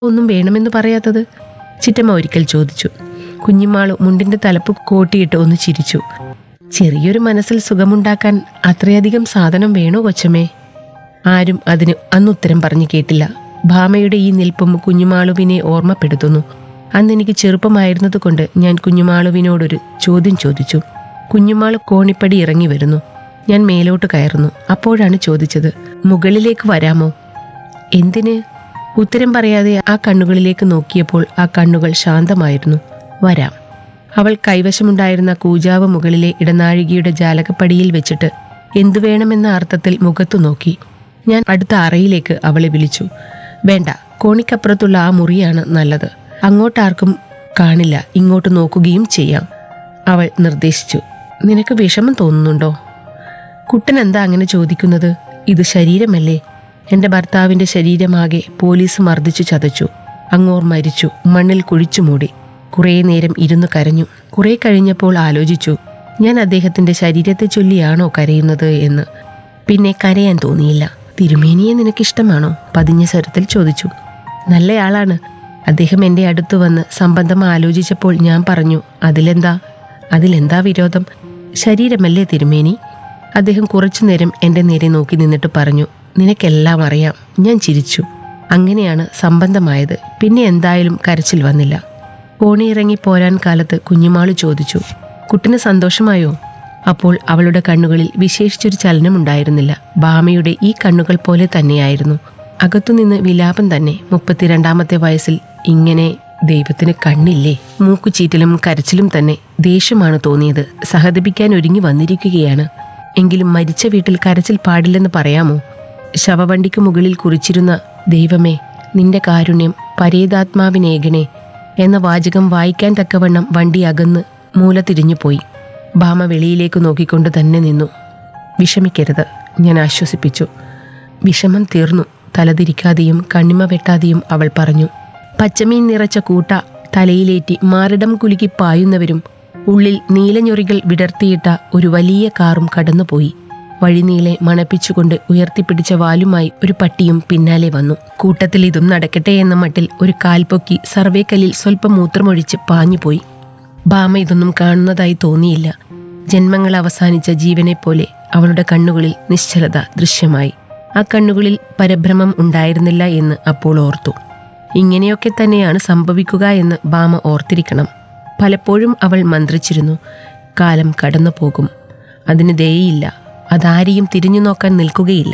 ഒന്നും വേണമെന്ന് പറയാത്തത് ചിറ്റമ്മ ഒരിക്കൽ ചോദിച്ചു കുഞ്ഞിമാളു മുണ്ടിന്റെ തലപ്പ് കോട്ടിയിട്ട് ഒന്ന് ചിരിച്ചു ചെറിയൊരു മനസ്സിൽ സുഖമുണ്ടാക്കാൻ അത്രയധികം സാധനം വേണോ കൊച്ചമ്മേ ആരും അതിന് അന്ന് ഉത്തരം പറഞ്ഞു കേട്ടില്ല ഭാമയുടെ ഈ നിൽപ്പും കുഞ്ഞുമാളുവിനെ ഓർമ്മപ്പെടുത്തുന്നു അന്ന് എനിക്ക് ചെറുപ്പമായിരുന്നതുകൊണ്ട് ഞാൻ കുഞ്ഞുമാളുവിനോടൊരു ചോദ്യം ചോദിച്ചു കുഞ്ഞുമാള് കോണിപ്പടി ഇറങ്ങി വരുന്നു ഞാൻ മേലോട്ട് കയറുന്നു അപ്പോഴാണ് ചോദിച്ചത് മുകളിലേക്ക് വരാമോ എന്തിന് ഉത്തരം പറയാതെ ആ കണ്ണുകളിലേക്ക് നോക്കിയപ്പോൾ ആ കണ്ണുകൾ ശാന്തമായിരുന്നു വരാം അവൾ കൈവശമുണ്ടായിരുന്ന കൂജാവ് മുകളിലെ ഇടനാഴികയുടെ ജാലകപ്പടിയിൽ വെച്ചിട്ട് എന്തു വേണമെന്ന അർത്ഥത്തിൽ മുഖത്തു നോക്കി ഞാൻ അടുത്ത അറയിലേക്ക് അവളെ വിളിച്ചു വേണ്ട കോണിക്കപ്പുറത്തുള്ള ആ മുറിയാണ് നല്ലത് അങ്ങോട്ടാർക്കും കാണില്ല ഇങ്ങോട്ട് നോക്കുകയും ചെയ്യാം അവൾ നിർദ്ദേശിച്ചു നിനക്ക് വിഷമം തോന്നുന്നുണ്ടോ കുട്ടൻ എന്താ അങ്ങനെ ചോദിക്കുന്നത് ഇത് ശരീരമല്ലേ എന്റെ ഭർത്താവിന്റെ ശരീരമാകെ പോലീസ് മർദ്ദിച്ചു ചതച്ചു അങ്ങോർ മരിച്ചു മണ്ണിൽ കുഴിച്ചു മൂടി കുറേ നേരം ഇരുന്ന് കരഞ്ഞു കുറെ കഴിഞ്ഞപ്പോൾ ആലോചിച്ചു ഞാൻ അദ്ദേഹത്തിന്റെ ശരീരത്തെ ചൊല്ലിയാണോ കരയുന്നത് എന്ന് പിന്നെ കരയാൻ തോന്നിയില്ല തിരുമേനിയെ നിനക്കിഷ്ടമാണോ പതിഞ്ഞ സ്വരത്തിൽ ചോദിച്ചു നല്ലയാളാണ് അദ്ദേഹം എൻ്റെ അടുത്ത് വന്ന് സംബന്ധം ആലോചിച്ചപ്പോൾ ഞാൻ പറഞ്ഞു അതിലെന്താ അതിലെന്താ വിരോധം ശരീരമല്ലേ തിരുമേനി അദ്ദേഹം കുറച്ചു നേരം എൻ്റെ നേരെ നോക്കി നിന്നിട്ട് പറഞ്ഞു നിനക്കെല്ലാം അറിയാം ഞാൻ ചിരിച്ചു അങ്ങനെയാണ് സംബന്ധമായത് പിന്നെ എന്തായാലും കരച്ചിൽ വന്നില്ല കോണിയിറങ്ങി പോരാൻ കാലത്ത് കുഞ്ഞുമാള് ചോദിച്ചു കുട്ടിന് സന്തോഷമായോ അപ്പോൾ അവളുടെ കണ്ണുകളിൽ വിശേഷിച്ചൊരു ചലനമുണ്ടായിരുന്നില്ല ഭാമയുടെ ഈ കണ്ണുകൾ പോലെ തന്നെയായിരുന്നു അകത്തുനിന്ന് വിലാപം തന്നെ മുപ്പത്തിരണ്ടാമത്തെ വയസ്സിൽ ഇങ്ങനെ ദൈവത്തിന് കണ്ണില്ലേ മൂക്കുചീറ്റലും കരച്ചിലും തന്നെ ദേഷ്യമാണ് തോന്നിയത് സഹതപിക്കാൻ ഒരുങ്ങി വന്നിരിക്കുകയാണ് എങ്കിലും മരിച്ച വീട്ടിൽ കരച്ചിൽ പാടില്ലെന്ന് പറയാമോ ശവവണ്ടിക്ക് മുകളിൽ കുറിച്ചിരുന്ന ദൈവമേ നിന്റെ കാരുണ്യം പരേതാത്മാവിനേകണേ എന്ന വാചകം വായിക്കാൻ തക്കവണ്ണം വണ്ടി അകന്ന് മൂല തിരിഞ്ഞുപോയി ഭാമ വെളിയിലേക്ക് നോക്കിക്കൊണ്ട് തന്നെ നിന്നു വിഷമിക്കരുത് ഞാൻ ആശ്വസിപ്പിച്ചു വിഷമം തീർന്നു തലതിരിക്കാതെയും കണ്ണിമ വെട്ടാതെയും അവൾ പറഞ്ഞു പച്ചമീൻ നിറച്ച കൂട്ട തലയിലേറ്റി മാറിടം കുലുക്കി പായുന്നവരും ഉള്ളിൽ നീലഞ്ഞൊറികൾ വിടർത്തിയിട്ട ഒരു വലിയ കാറും കടന്നുപോയി വഴിനീളെ മണപ്പിച്ചുകൊണ്ട് ഉയർത്തിപ്പിടിച്ച വാലുമായി ഒരു പട്ടിയും പിന്നാലെ വന്നു കൂട്ടത്തിൽ ഇതും നടക്കട്ടെ എന്ന മട്ടിൽ ഒരു കാൽപൊക്കി സർവേക്കല്ലിൽ സ്വല്പം മൂത്രമൊഴിച്ച് പാഞ്ഞുപോയി ഭാമ ഇതൊന്നും കാണുന്നതായി തോന്നിയില്ല ജന്മങ്ങൾ അവസാനിച്ച ജീവനെപ്പോലെ അവളുടെ കണ്ണുകളിൽ നിശ്ചലത ദൃശ്യമായി ആ കണ്ണുകളിൽ പരഭ്രമം ഉണ്ടായിരുന്നില്ല എന്ന് അപ്പോൾ ഓർത്തു ഇങ്ങനെയൊക്കെ തന്നെയാണ് സംഭവിക്കുക എന്ന് ഭാമ ഓർത്തിരിക്കണം പലപ്പോഴും അവൾ മന്ത്രിച്ചിരുന്നു കാലം കടന്നു പോകും അതിന് ദയയില്ല അതാരെയും തിരിഞ്ഞു നോക്കാൻ നിൽക്കുകയില്ല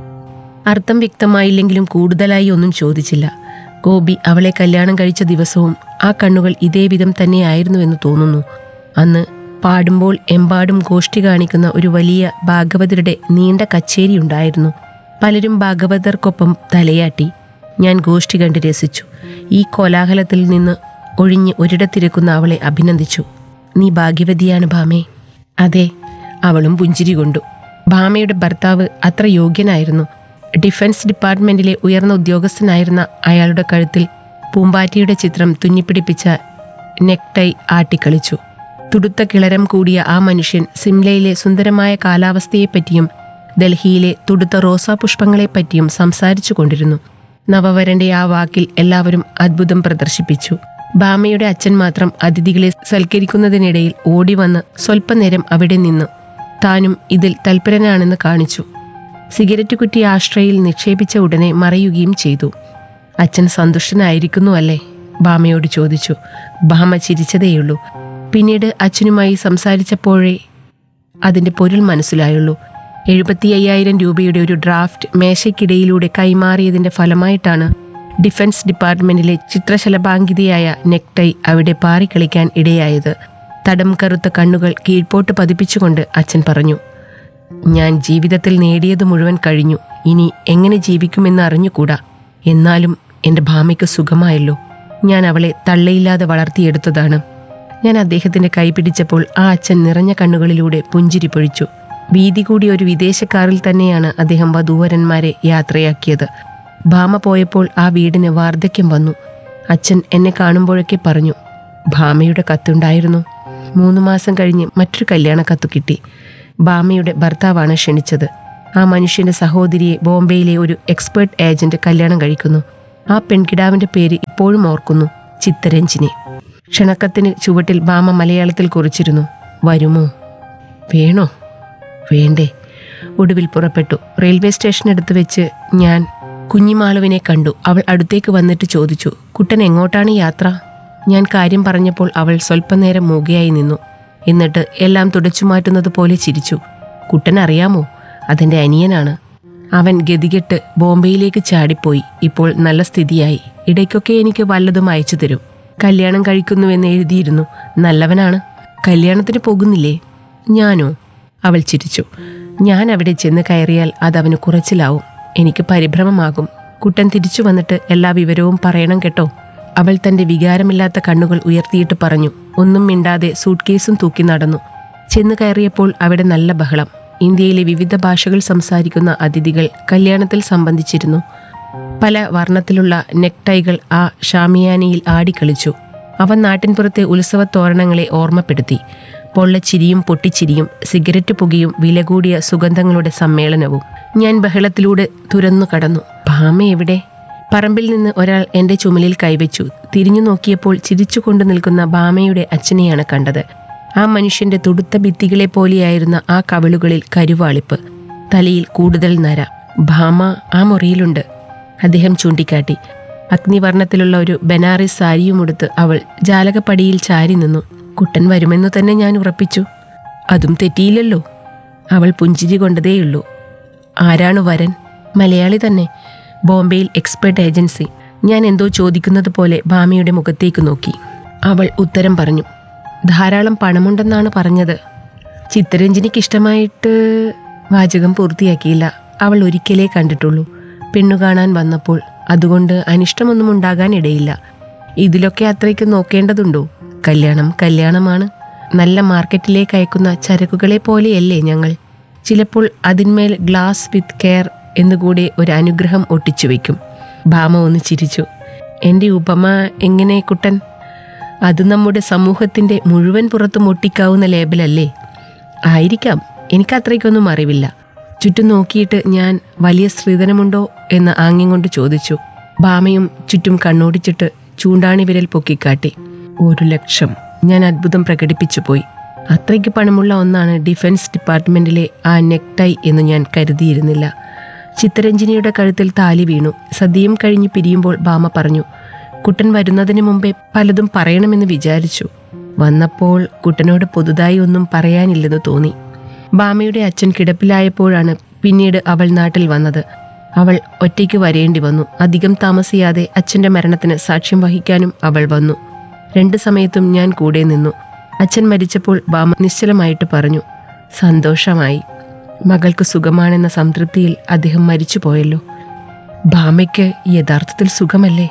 അർത്ഥം വ്യക്തമായില്ലെങ്കിലും കൂടുതലായി ഒന്നും ചോദിച്ചില്ല ഗോപി അവളെ കല്യാണം കഴിച്ച ദിവസവും ആ കണ്ണുകൾ ഇതേ വിധം തന്നെയായിരുന്നുവെന്ന് തോന്നുന്നു അന്ന് പാടുമ്പോൾ എമ്പാടും ഗോഷ്ഠി കാണിക്കുന്ന ഒരു വലിയ ഭാഗവതരുടെ നീണ്ട കച്ചേരി ഉണ്ടായിരുന്നു പലരും ഭാഗവതർക്കൊപ്പം തലയാട്ടി ഞാൻ ഗോഷ്ഠി കണ്ട് രസിച്ചു ഈ കോലാഹലത്തിൽ നിന്ന് ഒഴിഞ്ഞ് ഒരിടത്തിരിക്കുന്ന അവളെ അഭിനന്ദിച്ചു നീ ഭാഗ്യവതിയാണ് ഭാമേ അതെ അവളും പുഞ്ചിരി കൊണ്ടു ഭാമയുടെ ഭർത്താവ് അത്ര യോഗ്യനായിരുന്നു ഡിഫൻസ് ഡിപ്പാർട്ട്മെന്റിലെ ഉയർന്ന ഉദ്യോഗസ്ഥനായിരുന്ന അയാളുടെ കഴുത്തിൽ പൂമ്പാറ്റിയുടെ ചിത്രം തുന്നിപ്പിടിപ്പിച്ച നെക്ടൈ ആട്ടിക്കളിച്ചു തുടുത്ത കിളരം കൂടിയ ആ മനുഷ്യൻ സിംലയിലെ സുന്ദരമായ കാലാവസ്ഥയെപ്പറ്റിയും ഡൽഹിയിലെ തുടുത്ത റോസാപുഷ്പങ്ങളെപ്പറ്റിയും സംസാരിച്ചു കൊണ്ടിരുന്നു നവവരന്റെ ആ വാക്കിൽ എല്ലാവരും അത്ഭുതം പ്രദർശിപ്പിച്ചു ഭാമയുടെ അച്ഛൻ മാത്രം അതിഥികളെ സൽക്കരിക്കുന്നതിനിടയിൽ ഓടി വന്ന് സ്വല്പനേരം അവിടെ നിന്നു താനും ഇതിൽ തൽപരനാണെന്ന് കാണിച്ചു സിഗരറ്റ് കുറ്റി ആശ്രയിൽ നിക്ഷേപിച്ച ഉടനെ മറയുകയും ചെയ്തു അച്ഛൻ സന്തുഷ്ടനായിരിക്കുന്നു അല്ലേ ഭാമയോട് ചോദിച്ചു ഭാമ ചിരിച്ചതേയുള്ളൂ പിന്നീട് അച്ഛനുമായി സംസാരിച്ചപ്പോഴേ അതിന്റെ പൊരുൾ മനസ്സിലായുള്ളൂ എഴുപത്തി അയ്യായിരം രൂപയുടെ ഒരു ഡ്രാഫ്റ്റ് മേശയ്ക്കിടയിലൂടെ കൈമാറിയതിന്റെ ഫലമായിട്ടാണ് ഡിഫൻസ് ഡിപ്പാർട്ട്മെന്റിലെ ചിത്രശലഭാങ്കിതയായ നെക്ടൈ അവിടെ പാറിക്കളിക്കാൻ ഇടയായത് തടം കറുത്ത കണ്ണുകൾ കീഴ്പോട്ട് പതിപ്പിച്ചുകൊണ്ട് അച്ഛൻ പറഞ്ഞു ഞാൻ ജീവിതത്തിൽ നേടിയത് മുഴുവൻ കഴിഞ്ഞു ഇനി എങ്ങനെ ജീവിക്കുമെന്ന് അറിഞ്ഞുകൂടാ എന്നാലും എൻ്റെ ഭാമയ്ക്ക് സുഖമായല്ലോ ഞാൻ അവളെ തള്ളയില്ലാതെ വളർത്തിയെടുത്തതാണ് ഞാൻ അദ്ദേഹത്തിന്റെ കൈ പിടിച്ചപ്പോൾ ആ അച്ഛൻ നിറഞ്ഞ കണ്ണുകളിലൂടെ പുഞ്ചിരി പൊഴിച്ചു വീതി കൂടി ഒരു വിദേശക്കാറിൽ തന്നെയാണ് അദ്ദേഹം വധൂവരന്മാരെ യാത്രയാക്കിയത് ഭാമ പോയപ്പോൾ ആ വീടിന് വാർദ്ധക്യം വന്നു അച്ഛൻ എന്നെ കാണുമ്പോഴൊക്കെ പറഞ്ഞു ഭാമയുടെ കത്തുണ്ടായിരുന്നു മൂന്ന് മാസം കഴിഞ്ഞ് മറ്റൊരു കല്യാണ കത്ത് കിട്ടി ഭാമയുടെ ഭർത്താവാണ് ക്ഷണിച്ചത് ആ മനുഷ്യന്റെ സഹോദരിയെ ബോംബെയിലെ ഒരു എക്സ്പേർട്ട് ഏജന്റ് കല്യാണം കഴിക്കുന്നു ആ പെൺകിടാവിന്റെ പേര് ഇപ്പോഴും ഓർക്കുന്നു ചിത്തരഞ്ജിനി ക്ഷണക്കത്തിന് ചുവട്ടിൽ ബാമ മലയാളത്തിൽ കുറിച്ചിരുന്നു വരുമോ വേണോ വേണ്ടേ ഒടുവിൽ പുറപ്പെട്ടു റെയിൽവേ സ്റ്റേഷനടുത്ത് വെച്ച് ഞാൻ കുഞ്ഞിമാളുവിനെ കണ്ടു അവൾ അടുത്തേക്ക് വന്നിട്ട് ചോദിച്ചു കുട്ടൻ എങ്ങോട്ടാണ് യാത്ര ഞാൻ കാര്യം പറഞ്ഞപ്പോൾ അവൾ സ്വല്പനേരം മൂകയായി നിന്നു എന്നിട്ട് എല്ലാം തുടച്ചു മാറ്റുന്നത് പോലെ ചിരിച്ചു കുട്ടൻ അറിയാമോ അതെന്റെ അനിയനാണ് അവൻ ഗതികെട്ട് ബോംബെയിലേക്ക് ചാടിപ്പോയി ഇപ്പോൾ നല്ല സ്ഥിതിയായി ഇടയ്ക്കൊക്കെ എനിക്ക് വല്ലതും അയച്ചു തരും കല്യാണം കഴിക്കുന്നുവെന്ന് എഴുതിയിരുന്നു നല്ലവനാണ് കല്യാണത്തിന് പോകുന്നില്ലേ ഞാനോ അവൾ ചിരിച്ചു ഞാൻ അവിടെ ചെന്ന് കയറിയാൽ അതവന് കുറച്ചിലാവും എനിക്ക് പരിഭ്രമമാകും കുട്ടൻ തിരിച്ചു വന്നിട്ട് എല്ലാ വിവരവും പറയണം കേട്ടോ അവൾ തന്റെ വികാരമില്ലാത്ത കണ്ണുകൾ ഉയർത്തിയിട്ട് പറഞ്ഞു ഒന്നും മിണ്ടാതെ സൂട്ട് കേസും തൂക്കി നടന്നു ചെന്ന് കയറിയപ്പോൾ അവിടെ നല്ല ബഹളം ഇന്ത്യയിലെ വിവിധ ഭാഷകൾ സംസാരിക്കുന്ന അതിഥികൾ കല്യാണത്തിൽ സംബന്ധിച്ചിരുന്നു പല വർണ്ണത്തിലുള്ള നെക്ടൈകൾ ആ ഷാമിയാനിയിൽ ആടിക്കളിച്ചു അവ നാട്ടിൻപുറത്തെ ഉത്സവത്തോരണങ്ങളെ ഓർമ്മപ്പെടുത്തി പൊള്ളച്ചിരിയും പൊട്ടിച്ചിരിയും സിഗരറ്റ് പുകയും വില കൂടിയ സുഗന്ധങ്ങളുടെ സമ്മേളനവും ഞാൻ ബഹളത്തിലൂടെ തുരന്നു കടന്നു ഭാമ എവിടെ പറമ്പിൽ നിന്ന് ഒരാൾ എന്റെ ചുമലിൽ കൈവച്ചു തിരിഞ്ഞു നോക്കിയപ്പോൾ ചിരിച്ചുകൊണ്ട് നിൽക്കുന്ന ഭാമയുടെ അച്ഛനെയാണ് കണ്ടത് ആ മനുഷ്യന്റെ തുടുത്ത ഭിത്തികളെ പോലെയായിരുന്ന ആ കവിളുകളിൽ കരുവാളിപ്പ് തലയിൽ കൂടുതൽ നര ഭാമ ആ മുറിയിലുണ്ട് അദ്ദേഹം ചൂണ്ടിക്കാട്ടി അഗ്നിവർണ്ണത്തിലുള്ള ഒരു ബനാറസ് സാരിയുമുടുത്ത് അവൾ ജാലകപ്പടിയിൽ ചാരി നിന്നു കുട്ടൻ വരുമെന്നു തന്നെ ഞാൻ ഉറപ്പിച്ചു അതും തെറ്റിയില്ലല്ലോ അവൾ പുഞ്ചിരി കൊണ്ടതേയുള്ളൂ ആരാണ് വരൻ മലയാളി തന്നെ ബോംബെയിൽ എക്സ്പെർട്ട് ഏജൻസി ഞാൻ എന്തോ ചോദിക്കുന്നത് പോലെ ഭാമയുടെ മുഖത്തേക്ക് നോക്കി അവൾ ഉത്തരം പറഞ്ഞു ധാരാളം പണമുണ്ടെന്നാണ് പറഞ്ഞത് ചിത്തരഞ്ജനിക്ക് ഇഷ്ടമായിട്ട് വാചകം പൂർത്തിയാക്കിയില്ല അവൾ ഒരിക്കലേ കണ്ടിട്ടുള്ളൂ പെണ്ണു കാണാൻ വന്നപ്പോൾ അതുകൊണ്ട് അനിഷ്ടമൊന്നും ഉണ്ടാകാൻ ഇടയില്ല ഇതിലൊക്കെ അത്രയ്ക്ക് നോക്കേണ്ടതുണ്ടോ കല്യാണം കല്യാണമാണ് നല്ല മാർക്കറ്റിലേക്ക് അയക്കുന്ന ചരക്കുകളെ പോലെയല്ലേ ഞങ്ങൾ ചിലപ്പോൾ അതിന്മേൽ ഗ്ലാസ് വിത്ത് കെയർ എന്നുകൂടെ ഒരു അനുഗ്രഹം ഒട്ടിച്ചു വെക്കും ഭാമ ഒന്ന് ചിരിച്ചു എൻ്റെ ഉപമ എങ്ങനെ കുട്ടൻ അത് നമ്മുടെ സമൂഹത്തിന്റെ മുഴുവൻ പുറത്തും ഒട്ടിക്കാവുന്ന ലേബലല്ലേ ആയിരിക്കാം എനിക്ക് അത്രയ്ക്കൊന്നും അറിവില്ല ചുറ്റും നോക്കിയിട്ട് ഞാൻ വലിയ സ്ത്രീധനമുണ്ടോ എന്ന് ആംഗ്യം കൊണ്ട് ചോദിച്ചു ഭാമയും ചുറ്റും കണ്ണോടിച്ചിട്ട് ചൂണ്ടാണി വിരൽ പൊക്കിക്കാട്ടി ഒരു ലക്ഷം ഞാൻ അത്ഭുതം പ്രകടിപ്പിച്ചു പോയി അത്രയ്ക്ക് പണമുള്ള ഒന്നാണ് ഡിഫൻസ് ഡിപ്പാർട്ട്മെന്റിലെ ആ നെക്ടൈ എന്ന് ഞാൻ കരുതിയിരുന്നില്ല ചിത്തരഞ്ജിനിയുടെ കഴുത്തിൽ താലി വീണു സദ്യയും കഴിഞ്ഞ് പിരിയുമ്പോൾ ഭാമ പറഞ്ഞു കുട്ടൻ വരുന്നതിന് മുമ്പേ പലതും പറയണമെന്ന് വിചാരിച്ചു വന്നപ്പോൾ കുട്ടനോട് പുതുതായി ഒന്നും പറയാനില്ലെന്ന് തോന്നി ഭാമയുടെ അച്ഛൻ കിടപ്പിലായപ്പോഴാണ് പിന്നീട് അവൾ നാട്ടിൽ വന്നത് അവൾ ഒറ്റയ്ക്ക് വരേണ്ടി വന്നു അധികം താമസിയാതെ അച്ഛന്റെ മരണത്തിന് സാക്ഷ്യം വഹിക്കാനും അവൾ വന്നു രണ്ടു സമയത്തും ഞാൻ കൂടെ നിന്നു അച്ഛൻ മരിച്ചപ്പോൾ ഭാമ നിശ്ചലമായിട്ട് പറഞ്ഞു സന്തോഷമായി മകൾക്ക് സുഖമാണെന്ന സംതൃപ്തിയിൽ അദ്ദേഹം മരിച്ചുപോയല്ലോ ഭാമയ്ക്ക് യഥാർത്ഥത്തിൽ സുഖമല്ലേ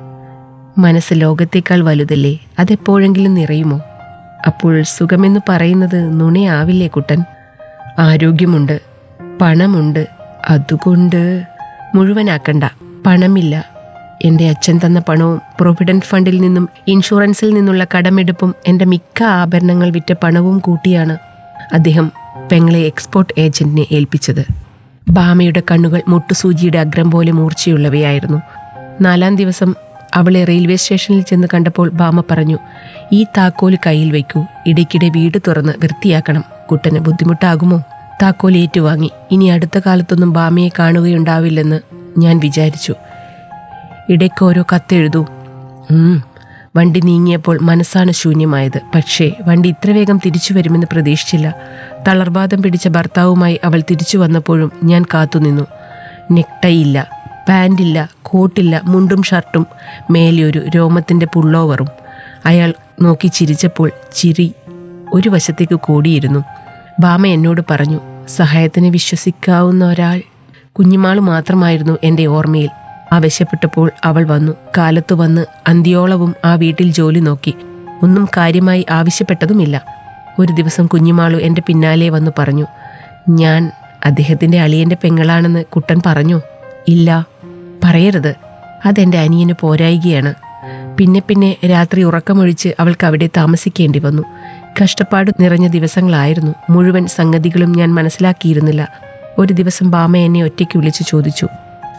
മനസ്സ് ലോകത്തേക്കാൾ വലുതല്ലേ അതെപ്പോഴെങ്കിലും നിറയുമോ അപ്പോൾ സുഖമെന്ന് പറയുന്നത് നുണയാവില്ലേ കുട്ടൻ ആരോഗ്യമുണ്ട് പണമുണ്ട് അതുകൊണ്ട് മുഴുവനാക്കണ്ട പണമില്ല എൻ്റെ അച്ഛൻ തന്ന പണവും പ്രൊവിഡന്റ് ഫണ്ടിൽ നിന്നും ഇൻഷുറൻസിൽ നിന്നുള്ള കടമെടുപ്പും എൻ്റെ മിക്ക ആഭരണങ്ങൾ വിറ്റ പണവും കൂട്ടിയാണ് അദ്ദേഹം പെങ്ങളെ എക്സ്പോർട്ട് ഏജന്റിനെ ഏൽപ്പിച്ചത് ഭാമയുടെ കണ്ണുകൾ മുട്ടുസൂചിയുടെ അഗ്രം പോലെ മൂർച്ചയുള്ളവയായിരുന്നു നാലാം ദിവസം അവളെ റെയിൽവേ സ്റ്റേഷനിൽ ചെന്ന് കണ്ടപ്പോൾ ഭാമ പറഞ്ഞു ഈ താക്കോല് കയ്യിൽ വയ്ക്കൂ ഇടയ്ക്കിടെ വീട് തുറന്ന് വൃത്തിയാക്കണം കുട്ടന് ബുദ്ധിമുട്ടാകുമോ താക്കോൽ ഏറ്റുവാങ്ങി ഇനി അടുത്ത കാലത്തൊന്നും ഭാമയെ കാണുകയുണ്ടാവില്ലെന്ന് ഞാൻ വിചാരിച്ചു ഇടയ്ക്ക് ഓരോ കത്തെഴുതൂ ഉം. വണ്ടി നീങ്ങിയപ്പോൾ മനസ്സാണ് ശൂന്യമായത് പക്ഷേ വണ്ടി ഇത്ര വേഗം തിരിച്ചു വരുമെന്ന് പ്രതീക്ഷിച്ചില്ല തളർവാദം പിടിച്ച ഭർത്താവുമായി അവൾ തിരിച്ചു വന്നപ്പോഴും ഞാൻ കാത്തുനിന്നു നെക്ടൈ ഇല്ല പാൻറില്ല കോട്ടില്ല മുണ്ടും ഷർട്ടും മേലെ ഒരു രോമത്തിന്റെ പുള്ളോവറും അയാൾ നോക്കി ചിരിച്ചപ്പോൾ ചിരി ഒരു വശത്തേക്ക് കൂടിയിരുന്നു ബാമ എന്നോട് പറഞ്ഞു സഹായത്തിന് വിശ്വസിക്കാവുന്ന ഒരാൾ കുഞ്ഞുമാള് മാത്രമായിരുന്നു എൻ്റെ ഓർമ്മയിൽ ആവശ്യപ്പെട്ടപ്പോൾ അവൾ വന്നു കാലത്തു വന്ന് അന്ത്യോളവും ആ വീട്ടിൽ ജോലി നോക്കി ഒന്നും കാര്യമായി ആവശ്യപ്പെട്ടതുമില്ല ഒരു ദിവസം കുഞ്ഞുമാളു എൻ്റെ പിന്നാലെ വന്നു പറഞ്ഞു ഞാൻ അദ്ദേഹത്തിൻ്റെ അളിയൻ്റെ പെങ്ങളാണെന്ന് കുട്ടൻ പറഞ്ഞു ഇല്ല പറയരുത് അതെൻ്റെ അനിയന് പോരായികയാണ് പിന്നെ പിന്നെ രാത്രി ഉറക്കമൊഴിച്ച് അവൾക്ക് അവിടെ താമസിക്കേണ്ടി വന്നു കഷ്ടപ്പാട് നിറഞ്ഞ ദിവസങ്ങളായിരുന്നു മുഴുവൻ സംഗതികളും ഞാൻ മനസ്സിലാക്കിയിരുന്നില്ല ഒരു ദിവസം ബാമ എന്നെ ഒറ്റയ്ക്ക് വിളിച്ചു ചോദിച്ചു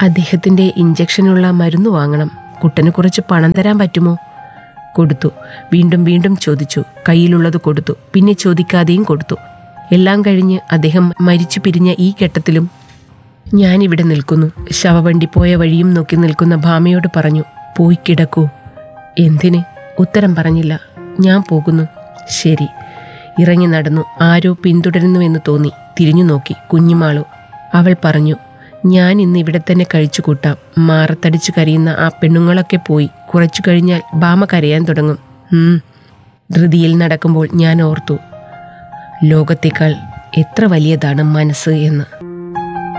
അദ്ദേഹത്തിൻ്റെ ഇഞ്ചക്ഷനുള്ള മരുന്ന് വാങ്ങണം കുട്ടന് കുറച്ച് പണം തരാൻ പറ്റുമോ കൊടുത്തു വീണ്ടും വീണ്ടും ചോദിച്ചു കയ്യിലുള്ളത് കൊടുത്തു പിന്നെ ചോദിക്കാതെയും കൊടുത്തു എല്ലാം കഴിഞ്ഞ് അദ്ദേഹം മരിച്ചു പിരിഞ്ഞ ഈ ഘട്ടത്തിലും ഞാനിവിടെ നിൽക്കുന്നു ശവവണ്ടി പോയ വഴിയും നോക്കി നിൽക്കുന്ന ഭാമയോട് പറഞ്ഞു പോയി കിടക്കൂ എന്തിന് ഉത്തരം പറഞ്ഞില്ല ഞാൻ പോകുന്നു ശരി ഇറങ്ങി നടന്നു ആരോ പിന്തുടരുന്നുവെന്ന് തോന്നി തിരിഞ്ഞു നോക്കി കുഞ്ഞുമാളു അവൾ പറഞ്ഞു ഞാൻ ഇന്ന് ഇവിടെ തന്നെ കഴിച്ചു കൂട്ടാം മാറത്തടിച്ചു കരയുന്ന ആ പെണ്ണുങ്ങളൊക്കെ പോയി കുറച്ചു കഴിഞ്ഞാൽ ഭാമ കരയാൻ തുടങ്ങും ഉം. ധൃതിയിൽ നടക്കുമ്പോൾ ഞാൻ ഓർത്തു ലോകത്തേക്കാൾ എത്ര വലിയതാണ് മനസ്സ് എന്ന്